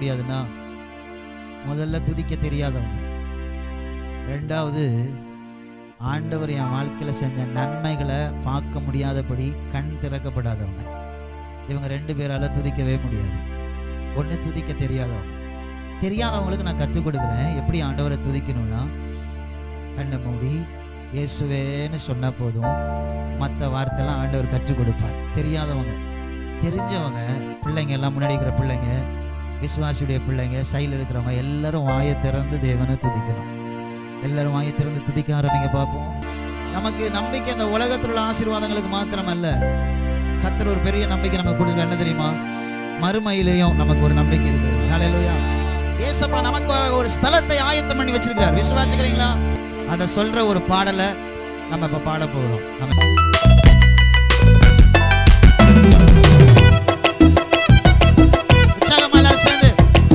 முடியாதுன்னா முதல்ல துதிக்க தெரியாதவங்க ரெண்டாவது ஆண்டவர் என் வாழ்க்கையில் செஞ்ச நன்மைகளை பார்க்க முடியாதபடி கண் திறக்கப்படாதவங்க இவங்க ரெண்டு பேரால துதிக்கவே முடியாது ஒன்று துதிக்க தெரியாதவங்க தெரியாதவங்களுக்கு நான் கற்றுக் கொடுக்குறேன் எப்படி ஆண்டவரை துதிக்கணும்னா கண்ணை மூடி இயேசுவேன்னு சொன்னா போதும் மற்ற வார்த்தைலாம் ஆண்டவர் கற்றுக் கொடுப்பார் தெரியாதவங்க தெரிஞ்சவங்க பிள்ளைங்க எல்லாம் முன்னாடி இருக்கிற பிள்ளைங்க விசுவாசியுடைய பிள்ளைங்க சைடில் இருக்கிறவங்க எல்லாரும் வாயை திறந்து தேவனை துதிக்கணும் எல்லாரும் வாயை திறந்து துதிக்க ஆரம்பிங்க பார்ப்போம் நமக்கு நம்பிக்கை இந்த உலகத்தில் உள்ள ஆசீர்வாதங்களுக்கு மாத்திரமல்ல கத்தர் ஒரு பெரிய நம்பிக்கை நமக்கு கொடுக்குற என்ன தெரியுமா மறுமையிலையும் நமக்கு ஒரு நம்பிக்கை இருக்குது ஹalleluya ஏசப்பா நமக்கு ஒரு ஸ்தலத்தை ஆயத்தம் பண்ணி வச்சிருக்கிறார் விசுவாசிக்கிறீங்களா அதை சொல்ற ஒரு பாடலை நம்ம இப்ப பாட போகிறோம் ஆமென். உற்சாகமா எல்லாரும் சேர்ந்து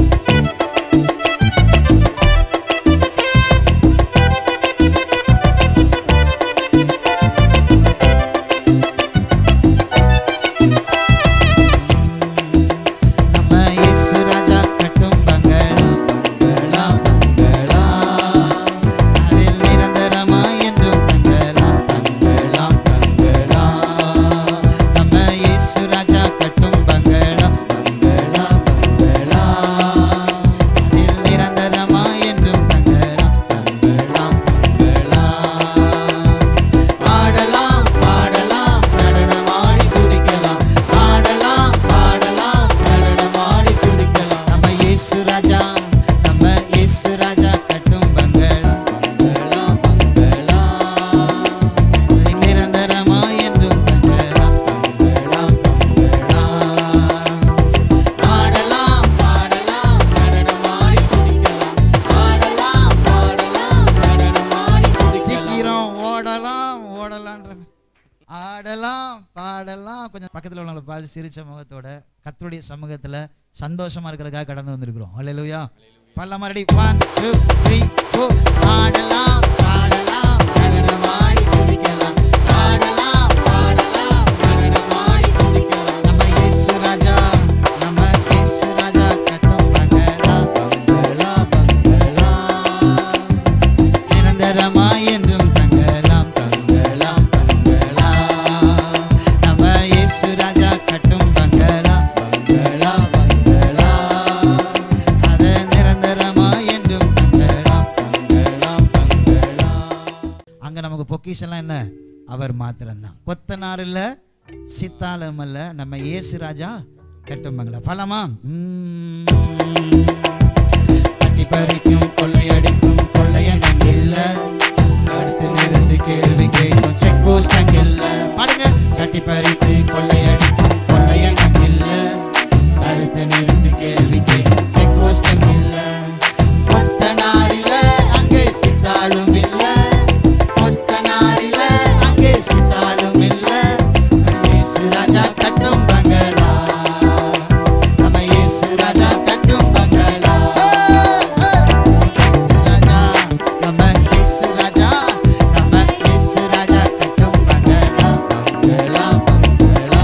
நம்ம இயேசு ராஜா கட்டும் பங்களா பங்களா பங்களா அதில் நிரந்தரமா என்றும் தங்கலாம் தங்கலாம் தங்கலாம் நம்ம இயேசு ராஜா கட்டும் பங்களா பங்களா பங்களா அதில் நிரந்தரமா என்றும் தங்கலாம் தங்கலாம் தங்கலாம் ஆடலாம் பாடலாம் நடனமாடி குதிக்கலாம் ஆடலாம் பாடலாம் நடனமாடி குதிக்கலாம் நம்ம இயேசு ராஜா நம்ம இயேசு ராஜா கட்டும் பங்களா பங்களா பங்களா அதை நிரந்தரமா என்றும் தங்கலாம் தங்கலாம் தங்கலாம் ஆடலாம் பாடலாம் நடனமாடி குதிக்கலாம் ஆடலாம் பாடலாம் நடனமாடி குதிக்கலாம் சீக்கிரம் ஓடலாம் ஓடலான்ற ஆடலாம் பாடலாம் கொஞ்சம் பக்கத்தில் உள்ளவங்களை பார்த்து சிரிச்ச முகத்தோட கத்தருடைய சமூகத்தில் சந்தோஷமா இருக்கிறதுக்காக கடந்து வந்திருக்கிறோம் அல்லேலூயா பல்ல மறுபடி ஒன் டூ த்ரீ ஃபோர் ஆடலாம் பாடலாம் நடனமாடி குதிக்கலாம் ஆடலாம் பாடலாம் நடனமாடி குதிக்கலாம் நம்ம இயேசு ராஜா நம்ம இயேசு ராஜா கட்டும் பங்களா பங்களா பங்களா நிரந்தரமா என்றும் தங்கலாம் தங்கலாம் தங்கலாம் நம்ம இயேசு ராஜா கட்டும் பங்களா பங்களா பங்களா அது நிரந்தரமா என்றும் தங்கலாம் தங்கலாம் தங்கலாம் அங்க நமக்கு பொக்கிஷெல்லாம் என்ன அவர் மாத்திரம்தான் கொத்தனார் இல்ல சித்தாளம் அல்ல நம்ம இயேசு ராஜா கட்டும் பங்களா பலமா கட்டி பறிக்கும் கொள்ளையடிக்கும் கொள்ளையன் அங்கில்ல அடுத்திலிருந்து கேள்வி கேட்கும் செக் போஸ்ட் அங்கில்ல பாடுங்க கட்டி பறித்து கொள்ளையடிக்கும் கொள்ளையன் அங்கில்ல அடுத்து நிறுத்து கேள்வி கேட்கும் செக் போஸ்ட் அங்கில்ல கொத்தனாரில அங்கே சித்தாலும் இல்ல கொத்தனாரில அங்கே சித்தாலும் இல்ல இயேசு ராஜா கட்டும் பங்களா நம்ம இயேசு ராஜா கட்டும் பங்களா இயேசு ராஜா நம்ம இயேசு ராஜா நம்ம இயேசு ராஜா கட்டும் பங்களா பங்களா பங்களா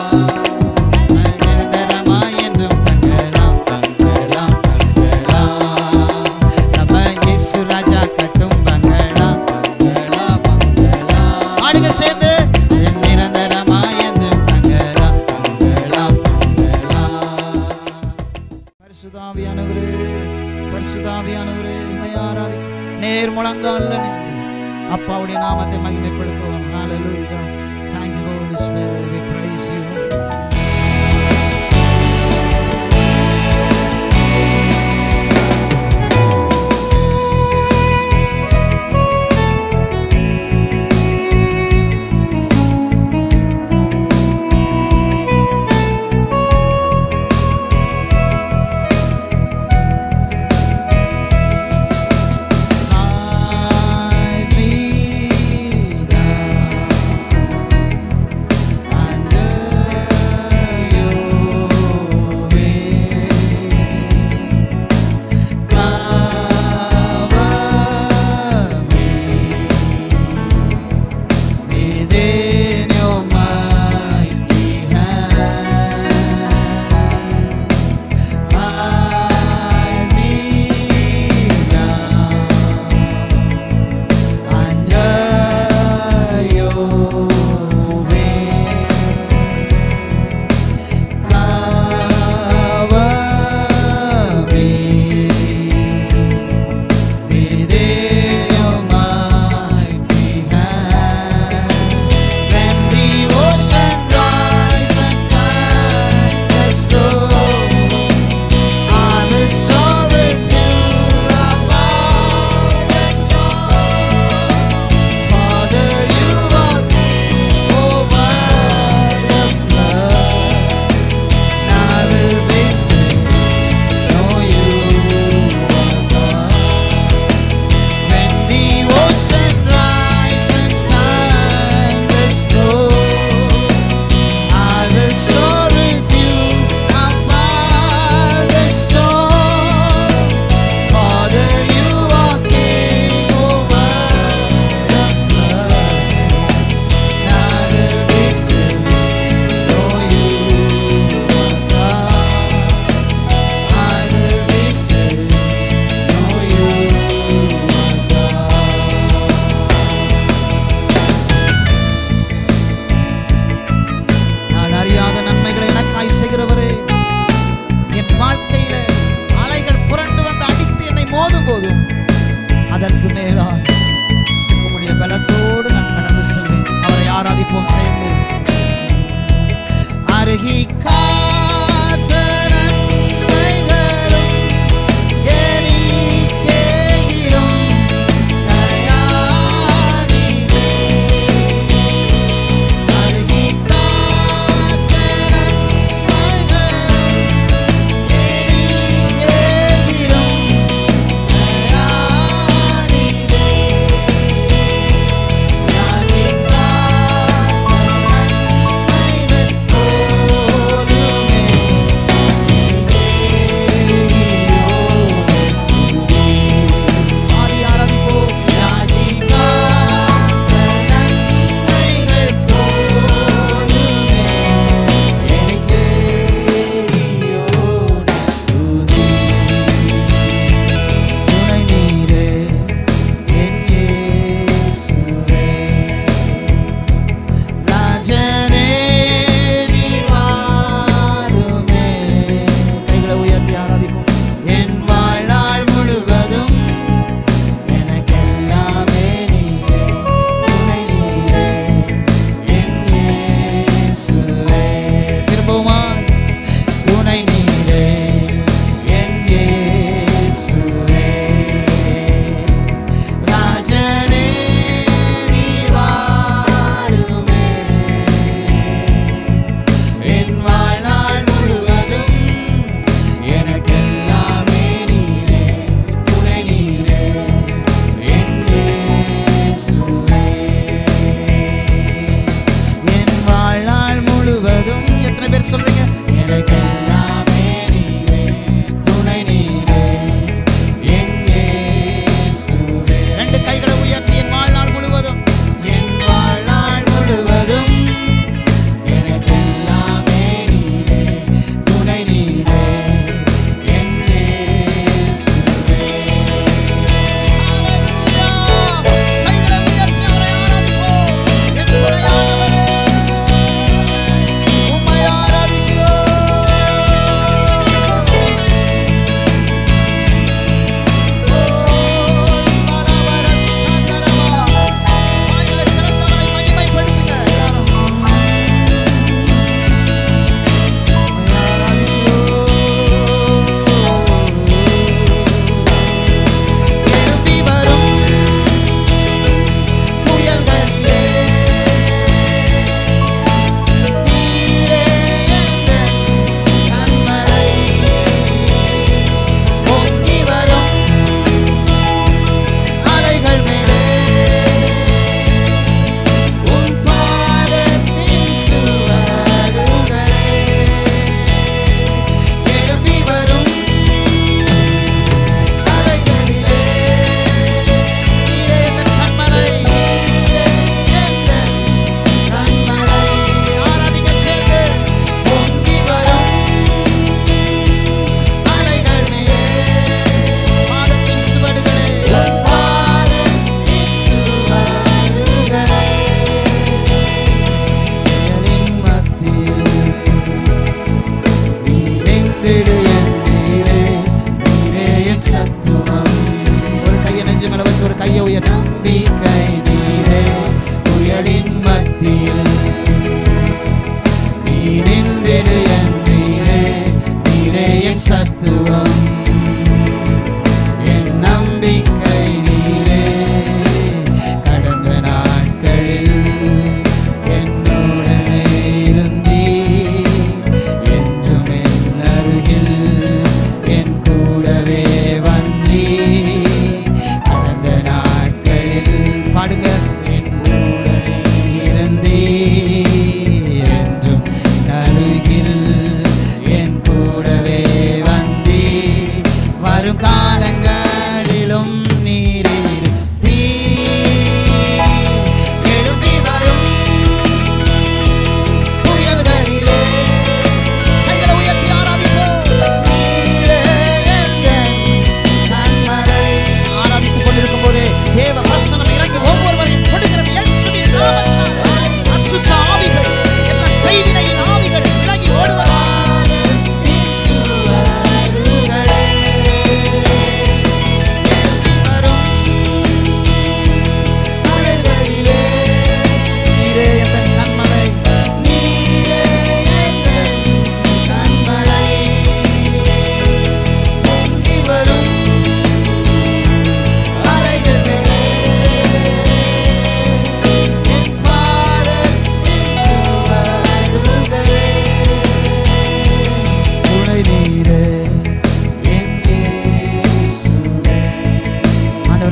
நிரந்தரமா என்றும் தங்கலாம் தங்கலாம் தங்கலாம் நம்ம இயேசு ராஜா கட்டும் பங்களா பங்களா பங்களா ஆடுங்க சேர்ந்து என் நிரந்தரமா என்றும் தங்கலாம் தங்கலாம் தங்கலாம் பரிசுதாவியானவரே பரிசுதாவியானவரே உம்மை ஆராதி நேர் முழங்கால்ல நின்று அப்பாவுடைய நாமத்தை மகிமைப்படுத்துவோம் ஹalleluya thank you holy spirit we praise you Ay, vida, போதும் அதற்கு மேலாய் உம்முடைய பலத்தோடு நான் கடந்து செல்வேன் அவரை ஆராதிப்போம் சேர்ந்து அருகி காத்த நன்மைகளும் எனிக்கேகிடும் தயாரிலே. அருகி காத்த நன்மைகளும் எனிக்கேகிடும் தயாரிலே.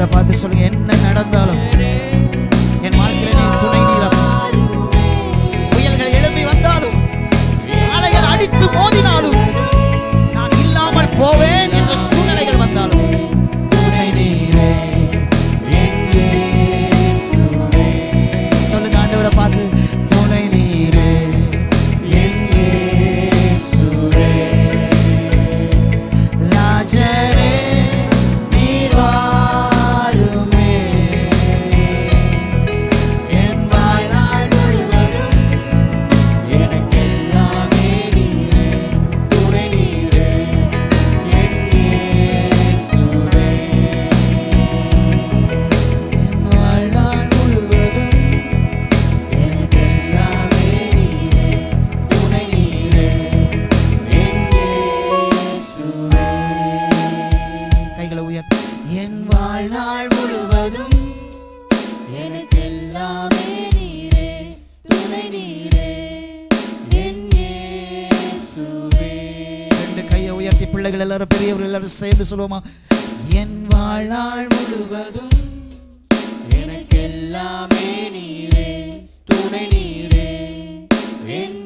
ஆண்டவரை பார்த்து சொல்லுங்க என்ன நடந்தாலும் என் வாழ்க்கையில நீ துணை நீரப்பா புயல்கள் எழும்பி வந்தாலும் அலைகள் அடித்து மோதினாலும் நான் இல்லாமல் போவேன் என்ற சூழ்நிலைகள் வந்தாலும் துணை நீரே என் இயேசுவே. சொல்லுங்க ஆண்டவரை பார்த்து துணை நீரே என் இயேசுவே. ராஜரே நீர் வாருமே என் வாழ்நாள் முழுவதும் எனக்கெல்லாமே நீரே துணை நீரே என் இயேசுவே என் வாழ்நாள் முழுவதும் எனக்கெல்லாமே நீரே துணை நீரே என் இயேசுவே கைகளை உயர்த்தி என் வாழ்நாள் முழுவதும் எனக்கெல்லாமே நீரே துணை நீரே என் இயேசுவே ரெண்டு கையை உயர்த்தி பிள்ளைகள் எல்லாரும் பெரியவர்கள் எல்லாரும் சேர்ந்து சொல்லுவோமா என் வாழ்நாள் முழுவதும் எனக்கெல்லாமே நீரே துணை நீரே என்